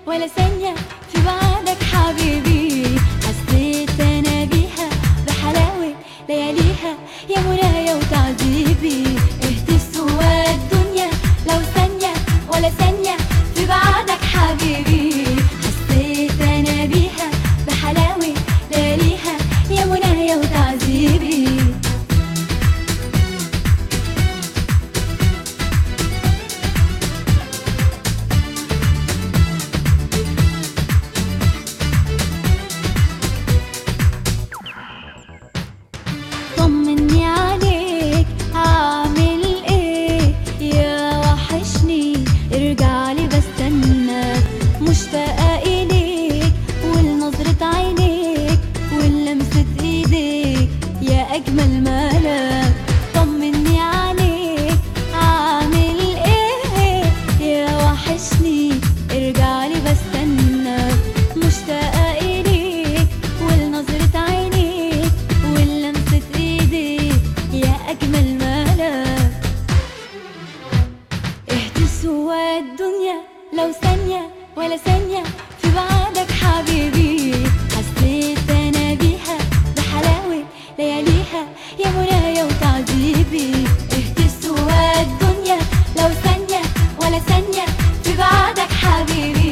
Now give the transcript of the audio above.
ولا ثانية في بعدك حبيبي حسيت أنا بيها بحلاوة لياليها يا منايا وتعذيبي اهدي سوا الدنيا لو ثانية ولا ثانية في بعدك حبيبي حسيت أنا بيها بحلاوة لياليها يا منايا وتعذيبي طمني عليك عامل ايه يا وحشني ارجع لي بستناك مشتاقة اليك ولنظرة عينيك ولمسة ايديك يا اجمل ملاك طمني عليك عامل ايه يا وحشني ارجع لي بستناك مشتاقة اليك ولنظرة عينيك ولمسة ايديك يا اجمل ملاك اهدي سوا الدنيا لو ثانية ولا ثانية في بعدك حبيبي حسيت انا بيها بحلاوة لياليها يا منايا وتعذيبي اهدي سوا الدنيا لو ثانية ولا ثانية في بعدك حبيبي